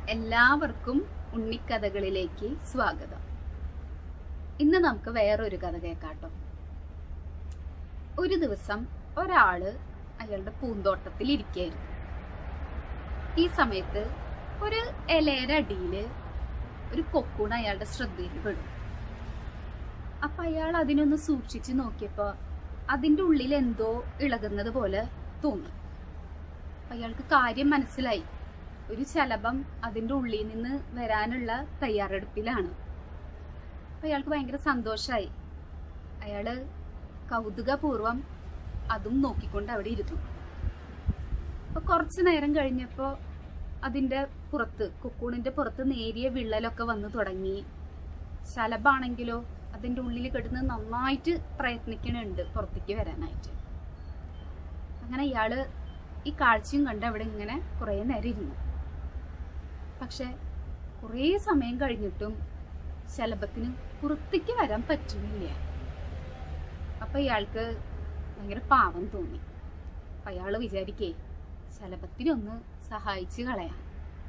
എല്ലാവർക്കും ഉണ്ണിക്കഥകളിലേക്ക് സ്വാഗതം ഇന്ന് നമുക്ക് വേറൊരു കഥ കേൾക്കാട്ടോ ഒരു ദിവസം ഒരാള് അയാളുടെ പൂന്തോട്ടത്തിൽ ഇരിക്കായിരുന്നു ഈ സമയത്ത് ഒരു ഇലയുടെ അടിയില് ഒരു കൊക്കൂൺ അയാളുടെ ശ്രദ്ധയിൽ പെടും അപ്പൊ അയാൾ അതിനൊന്ന് സൂക്ഷിച്ചു നോക്കിയപ്പോ അതിന്റെ ഉള്ളിൽ എന്തോ ഇളകുന്നത് പോലെ തോന്നി അപ്പൊ അയാൾക്ക് കാര്യം മനസ്സിലായി ഒരു ശലഭം അതിന്റെ ഉള്ളിൽ നിന്ന് വരാനുള്ള തയ്യാറെടുപ്പിലാണ് അപ്പൊ അയാൾക്ക് ഭയങ്കര സന്തോഷായി അയാള് കൗതുകപൂർവം അതും നോക്കിക്കൊണ്ട് അവിടെ ഇരുന്നു അപ്പൊ കുറച്ചു നേരം കഴിഞ്ഞപ്പോ അതിന്റെ പുറത്ത് കുക്കൂണിന്റെ പുറത്ത് നേരിയ വിള്ളലൊക്കെ വന്നു തുടങ്ങി ശലഭാണെങ്കിലോ അതിന്റെ ഉള്ളിൽ കിടന്ന് നന്നായിട്ട് പ്രയത്നിക്കണുണ്ട് പുറത്തേക്ക് വരാനായിട്ട് അങ്ങനെ ഇയാള് ഈ കാഴ്ചയും കണ്ട് അവിടെ ഇങ്ങനെ കുറേ നേരം ഇരുന്നു പക്ഷെ കുറേ സമയം കഴിഞ്ഞിട്ടും ശലഭത്തിന് പുറത്തേക്ക് വരാൻ പറ്റുന്നില്ല അപ്പൊ ഇയാൾക്ക് ഭയങ്കര പാവം തോന്നി അപ്പൊ അയാള് വിചാരിക്കേ ശലഭത്തിനൊന്ന് സഹായിച്ചു കളയാം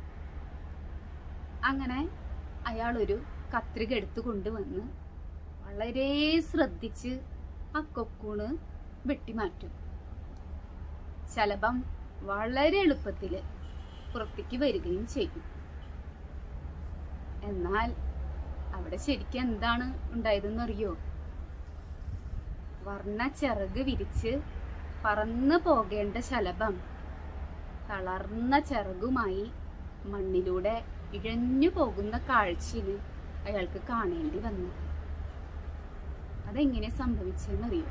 അങ്ങനെ അയാളൊരു കത്രിക എടുത്തു കൊണ്ടുവന്ന് വളരെ ശ്രദ്ധിച്ച് ആ കൊക്കൂണ് വെട്ടിമാറ്റും ശലഭം വളരെ എളുപ്പത്തില് പുറത്തേക്ക് വരികയും ചെയ്യും എന്നാൽ അവിടെ ശരിക്കും എന്താണ് ഉണ്ടായതെന്ന് അറിയോ വർണ്ണ ചിറക് വിരിച്ച് പറന്നു പോകേണ്ട ശലഭം തളർന്ന ചിറകുമായി മണ്ണിലൂടെ ഇഴഞ്ഞു പോകുന്ന കാഴ്ചയിൽ അയാൾക്ക് കാണേണ്ടി വന്നു അതെങ്ങനെ സംഭവിച്ചെന്നറിയോ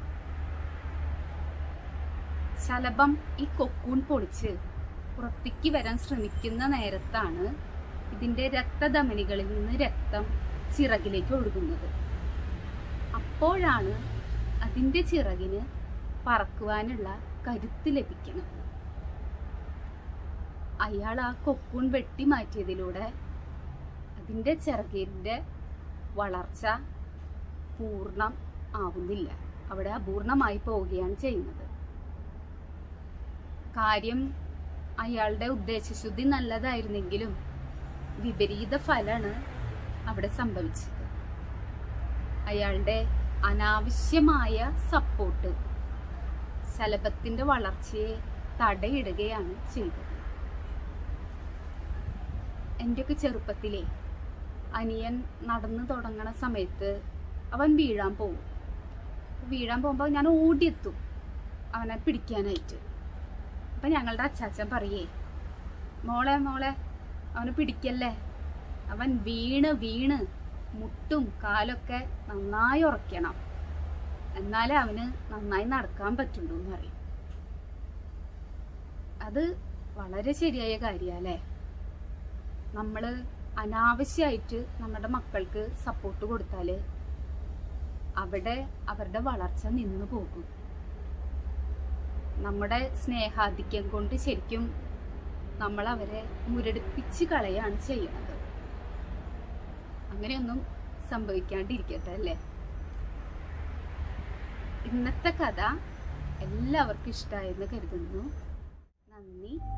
ശലഭം ഈ കൊക്കൂൺ പൊളിച്ച് പുറത്തേക്ക് വരാൻ ശ്രമിക്കുന്ന നേരത്താണ് ഇതിന്റെ രക്തധമനികളിൽ നിന്ന് രക്തം ചിറകിലേക്ക് ഒഴുകുന്നത് അപ്പോഴാണ് അതിന്റെ ചിറകിന് പറക്കുവാനുള്ള കരുത്ത് ലഭിക്കുന്നത് അയാൾ ആ കൊക്കൂൺ വെട്ടി മാറ്റിയതിലൂടെ അതിന്റെ ചിറകിന്റെ വളർച്ച പൂർണ്ണം ആവുന്നില്ല അവിടെ അപൂർണമായി പോവുകയാണ് ചെയ്യുന്നത് കാര്യം അയാളുടെ ഉദ്ദേശശുദ്ധി നല്ലതായിരുന്നെങ്കിലും വിപരീത ഫലാണ് അവിടെ സംഭവിച്ചത് അയാളുടെ അനാവശ്യമായ സപ്പോർട്ട് ശലഭത്തിന്റെ വളർച്ചയെ തടയിടുകയാണ് ചെയ്തത് എന്റെയൊക്കെ ചെറുപ്പത്തിലെ അനിയൻ നടന്നു തുടങ്ങണ സമയത്ത് അവൻ വീഴാൻ പോകും വീഴാൻ പോകുമ്പോൾ ഞാൻ ഓടിയെത്തും അവനെ പിടിക്കാനായിട്ട് അപ്പൊ ഞങ്ങളുടെ അച്ചാച്ചൻ പറയേ മോളെ മോളെ അവനെ പിടിക്കല്ലേ അവൻ വീണ് വീണ് മുട്ടും കാലൊക്കെ നന്നായി ഉറക്കണം എന്നാലേ അവന് നന്നായി നടക്കാൻ പറ്റുള്ളൂ എന്ന് പറയും അത് വളരെ ശരിയായ കാര്യല്ലേ നമ്മള് അനാവശ്യമായിട്ട് നമ്മുടെ മക്കൾക്ക് സപ്പോർട്ട് കൊടുത്താല് അവിടെ അവരുടെ വളർച്ച നിന്നു പോകും നമ്മുടെ സ്നേഹാധിക്യം കൊണ്ട് ശരിക്കും നമ്മൾ അവരെ മുരടിപ്പിച്ച് കളയാണ് ചെയ്യുന്നത് അങ്ങനെയൊന്നും സംഭവിക്കാണ്ടിരിക്കട്ടെ അല്ലേ ഇന്നത്തെ കഥ എല്ലാവർക്കും ഇഷ്ടമായെന്ന് കരുതുന്നു നന്ദി